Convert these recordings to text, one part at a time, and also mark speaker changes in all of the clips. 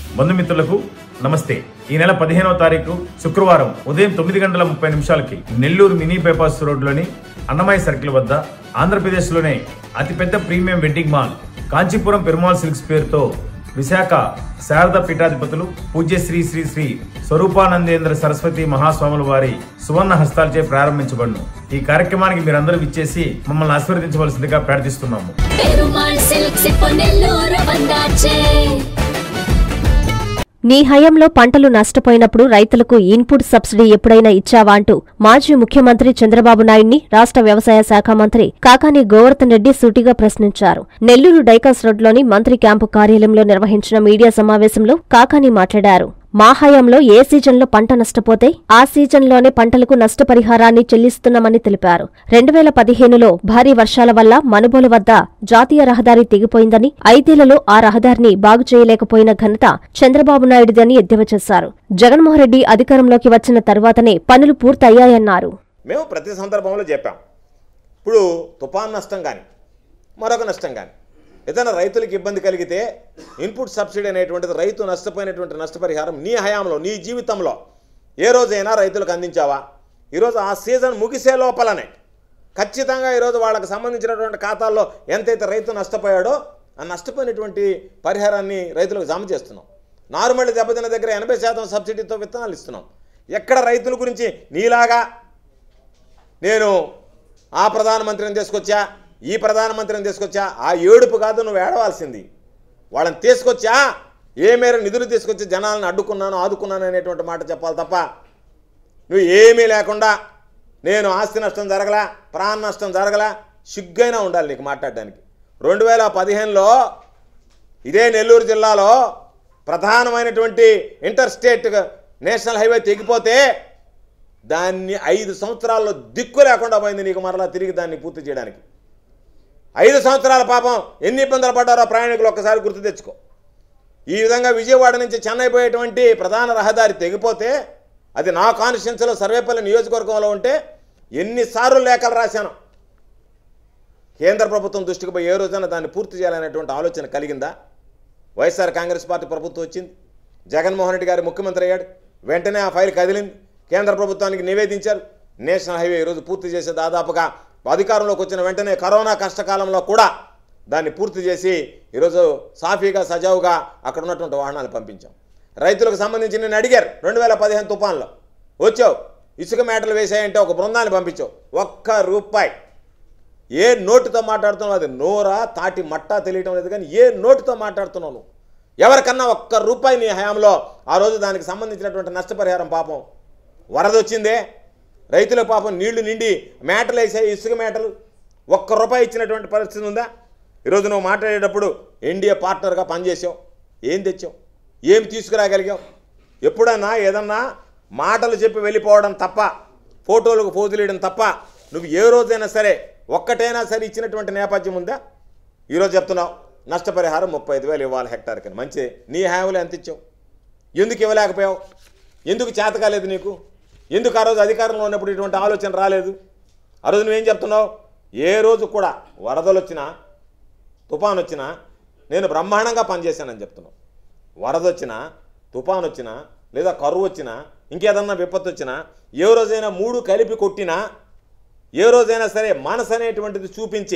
Speaker 1: బంధుమిత్రులకు నమస్తే ఈ నెల పదిహేనవ తారీఖు శుక్రవారం ఉదయం తొమ్మిది గంటల ముప్పై నిమిషాలకి నెల్లూరు మినీ పేపర్స్ రోడ్లోని అన్నమయ్య సర్కిల్ వద్ద ఆంధ్రప్రదేశ్లోనే అతిపెద్ద premium wedding mall Kanchipuram Perumal silks పేరుతో విశాఖ శారద పీఠాధిపతులు పూజ్య శ్రీ శ్రీ శ్రీ స్వరూపానందేంద్ర సరస్వతి మహాస్వాముల వారి సువర్ణ హస్తాలచే ప్రారంభించబడును ఈ కార్యక్రమానికి మీరందరూ విచ్చేసి మమ్మల్ని ఆశీర్వదించవలసిందిగా ప్రార్థిస్తున్నాము
Speaker 2: பெருமாள் சில்க்ஸ் இப்போ நெல்லூர் வந்தாச்சே
Speaker 3: నీ హయాంలో పంటలు నష్టపోయినప్పుడు రైతులకు ఇన్పుట్ సబ్సిడీ ఎప్పుడైనా ఇచ్చావా అంటూ మాజీ ముఖ్యమంత్రి చంద్రబాబు నాయుడిని రాష్ట్ర వ్యవసాయ శాఖ మంత్రి కాకాని గోవర్ధన్ రెడ్డి సూటిగా ప్రశ్నించారు నెల్లూరు డైకాస్ రోడ్లోని మంత్రి క్యాంపు కార్యాలయంలో నిర్వహించిన మీడియా సమావేశంలో కాకాని మాట్లాడారు మా హయాంలో ఏ సీజన్లో పంట నష్టపోతే ఆ సీజన్లోనే పంటలకు నష్టపరిహారాన్ని చెల్లిస్తున్నామని తెలిపారు రెండు వేల పదిహేనులో భారీ వర్షాల వల్ల మనుబోలు వద్ద జాతీయ రహదారి తెగిపోయిందని ఐదేళ్లలో ఆ రహదారిని బాగు చేయలేకపోయిన ఘనత చంద్రబాబు నాయుడిదని ఎద్దేవా చేశారు జగన్మోహన్ రెడ్డి అధికారంలోకి వచ్చిన తర్వాతనే పనులు పూర్తయ్యాయన్నారు
Speaker 4: మేము ప్రతి సందర్భంలో చెప్పాం ఇప్పుడు తుఫాన్ నష్టం కానీ మరొక నష్టం కానీ ఏదైనా రైతులకు ఇబ్బంది కలిగితే ఇన్పుట్ సబ్సిడీ అనేటువంటిది రైతు నష్టపోయినటువంటి నష్టపరిహారం నీ హయాంలో నీ జీవితంలో ఏ రోజైనా రైతులకు అందించావా ఈరోజు ఆ సీజన్ ముగిసే లోపలనే ఖచ్చితంగా ఈరోజు వాళ్ళకి సంబంధించినటువంటి ఖాతాల్లో ఎంతైతే రైతు నష్టపోయాడో ఆ నష్టపోయినటువంటి పరిహారాన్ని రైతులకు జమ చేస్తున్నాం నారుమల్లి దెబ్బతిన్న దగ్గర ఎనభై శాతం సబ్సిడీతో విత్తనాలు ఇస్తున్నాం ఎక్కడ రైతుల గురించి నీలాగా నేను ఆ ప్రధానమంత్రిని తీసుకొచ్చా ఈ ప్రధానమంత్రిని తీసుకొచ్చా ఆ ఏడుపు కాదు నువ్వు ఏడవాల్సింది వాళ్ళని తీసుకొచ్చా ఏ మేర నిధులు తీసుకొచ్చి జనాలను అడ్డుకున్నాను ఆదుకున్నాను అనేటువంటి మాట చెప్పాలి తప్ప నువ్వు ఏమీ లేకుండా నేను ఆస్తి నష్టం జరగలా ప్రాణ నష్టం జరగలా సిగ్గైనా ఉండాలి నీకు మాట్లాడడానికి రెండు వేల పదిహేనులో ఇదే నెల్లూరు జిల్లాలో ప్రధానమైనటువంటి ఇంటర్ స్టేట్ నేషనల్ హైవే తెగిపోతే దాన్ని ఐదు సంవత్సరాల్లో దిక్కు లేకుండా పోయింది నీకు మరలా తిరిగి దాన్ని పూర్తి చేయడానికి ఐదు సంవత్సరాల పాపం ఎన్ని ఇబ్బందులు పడ్డారో ప్రయాణికులు ఒక్కసారి గుర్తు తెచ్చుకో ఈ విధంగా విజయవాడ నుంచి చెన్నై పోయేటువంటి ప్రధాన రహదారి తెగిపోతే అది నా కాన్స్టిట్యున్సీలో సర్వేపల్లి నియోజకవర్గంలో ఉంటే ఎన్నిసార్లు లేఖలు రాశాను కేంద్ర ప్రభుత్వం దృష్టికి పోయి ఏ రోజైనా దాన్ని పూర్తి చేయాలనేటువంటి ఆలోచన కలిగిందా వైఎస్ఆర్ కాంగ్రెస్ పార్టీ ప్రభుత్వం వచ్చింది జగన్మోహన్ రెడ్డి గారు ముఖ్యమంత్రి అయ్యాడు వెంటనే ఆ ఫైల్ కదిలింది కేంద్ర ప్రభుత్వానికి నివేదించారు నేషనల్ హైవే ఈరోజు పూర్తి చేసే దాదాపుగా అధికారంలోకి వచ్చిన వెంటనే కరోనా కష్టకాలంలో కూడా దాన్ని పూర్తి చేసి ఈరోజు సాఫీగా సజావుగా అక్కడ ఉన్నటువంటి వాహనాలు పంపించాం రైతులకు సంబంధించి నేను అడిగారు రెండు వేల పదిహేను తుఫాన్లో వచ్చావు ఇసుక మేటలు వేసాయంటే ఒక బృందాన్ని పంపించావు ఒక్క రూపాయి ఏ నోటుతో మాట్లాడుతున్నావు అది నోరా తాటి మట్టా తెలియటం లేదు కానీ ఏ నోటుతో మాట్లాడుతున్నావు నువ్వు ఎవరికన్నా ఒక్క రూపాయి నీ హయాంలో ఆ రోజు దానికి సంబంధించినటువంటి నష్టపరిహారం పాపం వరద వచ్చిందే రైతుల పాపం నీళ్లు నిండి మేటలు వేసాయి ఇసుక మేటలు ఒక్క రూపాయి ఇచ్చినటువంటి పరిస్థితి ఉందా ఈరోజు నువ్వు మాట్లాడేటప్పుడు ఎన్డీఏ పార్ట్నర్గా పనిచేసావు ఏం తెచ్చావు ఏం తీసుకురాగలిగావు ఎప్పుడన్నా ఏదన్నా మాటలు చెప్పి వెళ్ళిపోవడం తప్ప ఫోటోలకు పోజులేయడం తప్ప నువ్వు ఏ రోజైనా సరే ఒక్కటైనా సరే ఇచ్చినటువంటి నేపథ్యం ఉందా ఈరోజు చెప్తున్నావు నష్టపరిహారం ముప్పై ఐదు వేలు ఇవ్వాలి హెక్టార్కి మంచి నీ హ్యాములు ఎంత ఇచ్చావు ఎందుకు ఇవ్వలేకపోయావు ఎందుకు చేత కాలేదు నీకు ఎందుకు ఆ రోజు అధికారంలో ఉన్నప్పుడు ఇటువంటి ఆలోచన రాలేదు ఆ రోజు నువ్వేం చెప్తున్నావు ఏ రోజు కూడా వరదలు వచ్చినా తుఫాన్ వచ్చినా నేను బ్రహ్మాండంగా పనిచేశానని చెప్తున్నావు వరద వచ్చినా తుఫాన్ వచ్చినా లేదా కరువు వచ్చినా ఇంకేదన్నా విపత్తు వచ్చినా ఏ రోజైనా మూడు కలిపి కొట్టినా ఏ రోజైనా సరే మనసు అనేటువంటిది చూపించి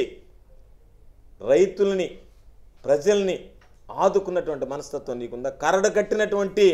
Speaker 4: రైతుల్ని ప్రజల్ని ఆదుకున్నటువంటి మనస్తత్వం నీకుందా కరడు కట్టినటువంటి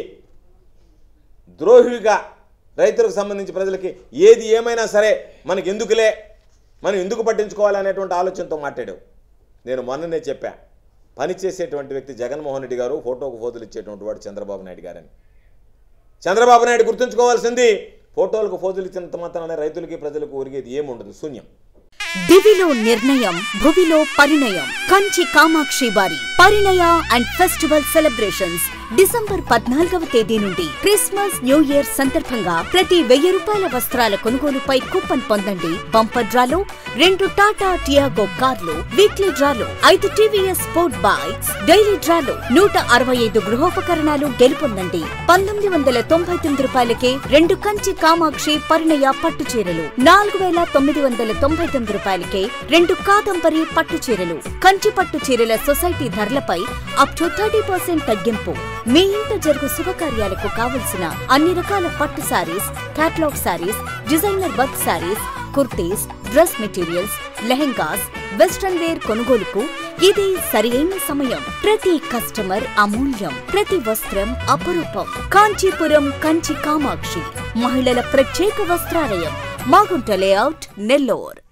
Speaker 4: ద్రోహిగా రైతులకు సంబంధించి ప్రజలకి ఏది ఏమైనా సరే మనకి ఎందుకులే మనం ఎందుకు పట్టించుకోవాలి అనేటువంటి ఆలోచనతో మాట్లాడావు నేను మొన్ననే చెప్పా పని చేసేటువంటి వ్యక్తి జగన్మోహన్ రెడ్డి గారు ఫోటోకు ఫోటోలు ఇచ్చేటువంటి వాడు చంద్రబాబు నాయుడు గారని చంద్రబాబు నాయుడు గుర్తుంచుకోవాల్సింది ఫోటోలకు ఫోజులు ఇచ్చినంత మాత్రాన రైతులకి ప్రజలకు ఒరిగేది ఏముండదు శూన్యం
Speaker 5: దివిలో నిర్ణయం భువిలో పరిణయం కంచి కామాక్షి వారి పరిణయ అండ్ ఫెస్టివల్ సెలబ్రేషన్స్ డిసెంబర్ పద్నాలుగవ తేదీ నుండి క్రిస్మస్ న్యూ ఇయర్ సందర్భంగా ప్రతి వెయ్యి రూపాయల వస్త్రాల కొనుగోలుపై కూపన్ పొందండి బంపర్ డ్రాలో రెండు టాటా టియాగో కార్లు వీక్లీ డ్రాలో ఐదు టీవీఎస్ స్పోర్ట్ బైక్స్ డైలీ డ్రాలో నూట అరవై ఐదు గృహోపకరణాలు గెలుపొందండి పంతొమ్మిది వందల తొంభై తొమ్మిది రూపాయలకే రెండు కంచి కామాక్షి పరిణయ పట్టు చీరలు నాలుగు వేల తొమ్మిది వందల తొంభై తొమ్మిది రూపాయలకే రెండు కాదంబరి పట్టు చీరలు కంచి పట్టు చీరల సొసైటీ ధరలపై అప్ టు థర్టీ పర్సెంట్ తగ్గింపు మీ ఇంట జరుగు శుభకార్యాలకు కావలసిన అన్ని రకాల పట్టు saris catalogue saris designer work saris kurtis dress materials lehengas western wear కొనుగోలుకు ఇది సరియైన సమయం ప్రతి కస్టమర్ అమూల్యం ప్రతి వస్త్రం అపురూపం కాంచీపురం కంచి కామాక్షి మహిళల ప్రత్యేక వస్త్రాలయం మాగుంట లేఅవుట్ నెల్లూర్